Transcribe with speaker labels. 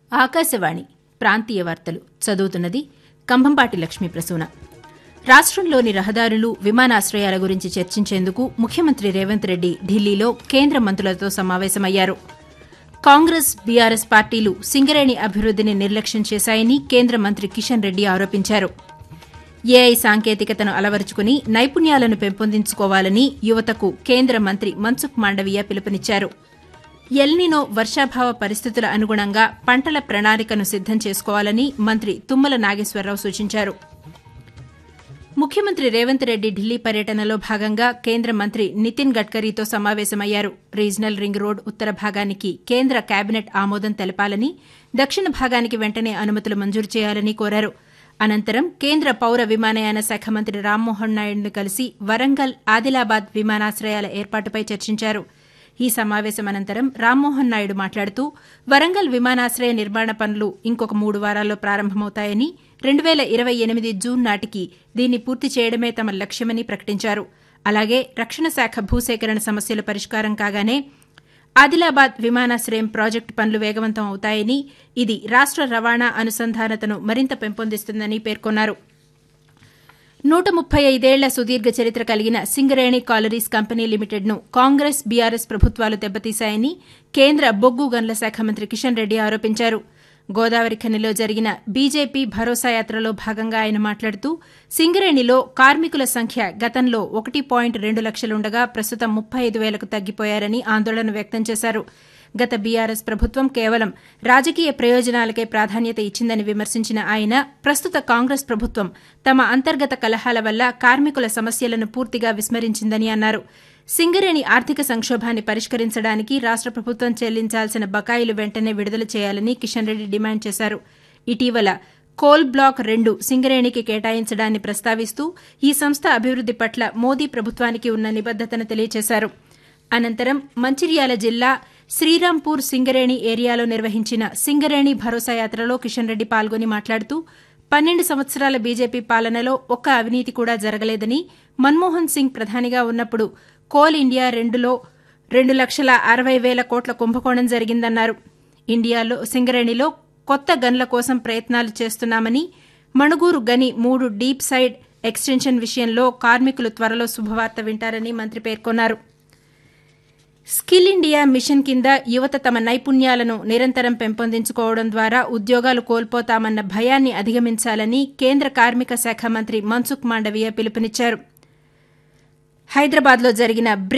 Speaker 1: ఆకాశవాణి ప్రాంతీయ వార్తలు చదువుతున్నది కంభంపాటి లక్ష్మీ ప్రసూన రాష్టంలోని రహదారులు విమానాశ్రయాల గురించి చర్చించేందుకు ముఖ్యమంత్రి రేవంత్ రెడ్డి ఢిల్లీలో కేంద్ర మంత్రులతో సమావేశమయ్యారు కాంగ్రెస్ బీఆర్ఎస్ పార్టీలు సింగరేణి అభివృద్దిని నిర్లక్ష్యం చేశాయని కేంద్ర మంత్రి కిషన్ రెడ్డి ఆరోపించారు ఏఐ సాంకేతికతను అలవరుచుకుని నైపుణ్యాలను పెంపొందించుకోవాలని యువతకు కేంద్ర మంత్రి మన్సుఖ్ మాండవీయ పిలుపునిచ్చారు ఎల్నినో వర్షాభావ పరిస్థితుల అనుగుణంగా పంటల ప్రణాళికను సిద్దం చేసుకోవాలని మంత్రి తుమ్మల నాగేశ్వరరావు సూచించారు ముఖ్యమంత్రి రేవంత్ రెడ్డి ఢిల్లీ పర్యటనలో భాగంగా కేంద్ర మంత్రి నితిన్ గడ్కరీతో సమావేశమయ్యారు రీజనల్ రింగ్ రోడ్ ఉత్తర భాగానికి కేంద్ర కేబినెట్ ఆమోదం తెలపాలని దక్షిణ భాగానికి వెంటనే అనుమతులు మంజూరు చేయాలని కోరారు అనంతరం కేంద్ర పౌర విమానయాన శాఖ మంత్రి రామ్మోహన్ నాయుడును కలిసి వరంగల్ ఆదిలాబాద్ విమానాశ్రయాల ఏర్పాటుపై చర్చించారు ఈ సమావేశం అనంతరం రామ్మోహన్ నాయుడు మాట్లాడుతూ వరంగల్ విమానాశ్రయ నిర్మాణ పనులు ఇంకొక మూడు వారాల్లో ప్రారంభమవుతాయని రెండు వేల ఇరవై ఎనిమిది జూన్ నాటికి దీన్ని పూర్తి చేయడమే తమ లక్ష్యమని ప్రకటించారు అలాగే రక్షణ శాఖ భూసేకరణ సమస్యలు పరిష్కారం కాగానే ఆదిలాబాద్ విమానాశ్రయం ప్రాజెక్టు పనులు వేగవంతం అవుతాయని ఇది రాష్ట రవాణా అనుసంధానతను మరింత పెంపొందిస్తుందని పేర్కొన్నారు నూట ముప్పై ఐదేళ్ల సుదీర్ఘ చరిత్ర కలిగిన సింగరేణి కాలరీస్ కంపెనీ లిమిటెడ్ను కాంగ్రెస్ బీఆర్ఎస్ ప్రభుత్వాలు దెబ్బతీశాయని కేంద్ర బొగ్గు గనుల శాఖ మంత్రి కిషన్ రెడ్డి ఆరోపించారు గోదావరి ఖనిలో జరిగిన బీజేపీ భరోసా యాత్రలో భాగంగా ఆయన మాట్లాడుతూ సింగరేణిలో కార్మికుల సంఖ్య గతంలో ఒకటి పాయింట్ రెండు లక్షలుండగా ప్రస్తుతం ముప్పై ఐదు వేలకు తగ్గిపోయారని ఆందోళన వ్యక్తం చేశారు గత బీఆర్ఎస్ ప్రభుత్వం కేవలం రాజకీయ ప్రయోజనాలకే ప్రాధాన్యత ఇచ్చిందని విమర్శించిన ఆయన ప్రస్తుత కాంగ్రెస్ ప్రభుత్వం తమ అంతర్గత కలహాల వల్ల కార్మికుల సమస్యలను పూర్తిగా విస్మరించిందని అన్నారు సింగరేణి ఆర్థిక సంక్షోభాన్ని పరిష్కరించడానికి రాష్ట ప్రభుత్వం చెల్లించాల్సిన బకాయిలు వెంటనే విడుదల చేయాలని కిషన్ రెడ్డి డిమాండ్ చేశారు ఇటీవల కోల్ బ్లాక్ రెండు సింగరేణికి కేటాయించడాన్ని ప్రస్తావిస్తూ ఈ సంస్థ అభివృద్ది పట్ల మోదీ ప్రభుత్వానికి ఉన్న నిబద్దతను తెలియజేశారు అనంతరం మంచిర్యాల జిల్లా శ్రీరాంపూర్ సింగరేణి ఏరియాలో నిర్వహించిన సింగరేణి భరోసా యాత్రలో కిషన్ రెడ్డి పాల్గొని మాట్లాడుతూ పన్నెండు సంవత్సరాల బీజేపీ పాలనలో ఒక్క అవినీతి కూడా జరగలేదని మన్మోహన్ సింగ్ ప్రధానిగా ఉన్నప్పుడు కోల్ ఇండియా రెండులో రెండు లక్షల అరవై వేల కోట్ల కుంభకోణం జరిగిందన్నారు ఇండియాలో సింగరేణిలో కొత్త గన్ల కోసం ప్రయత్నాలు చేస్తున్నామని మణుగూరు గని మూడు డీప్ సైడ్ ఎక్స్టెన్షన్ విషయంలో కార్మికులు త్వరలో శుభవార్త వింటారని మంత్రి పేర్కొన్నారు స్కిల్ ఇండియా మిషన్ కింద యువత తమ నైపుణ్యాలను నిరంతరం పెంపొందించుకోవడం ద్వారా ఉద్యోగాలు కోల్పోతామన్న భయాన్ని అధిగమించాలని కేంద్ర కార్మిక శాఖ మంత్రి మన్సుఖ్ మాండవీయ పిలుపునిచ్చారు హైదరాబాద్లో జరిగిన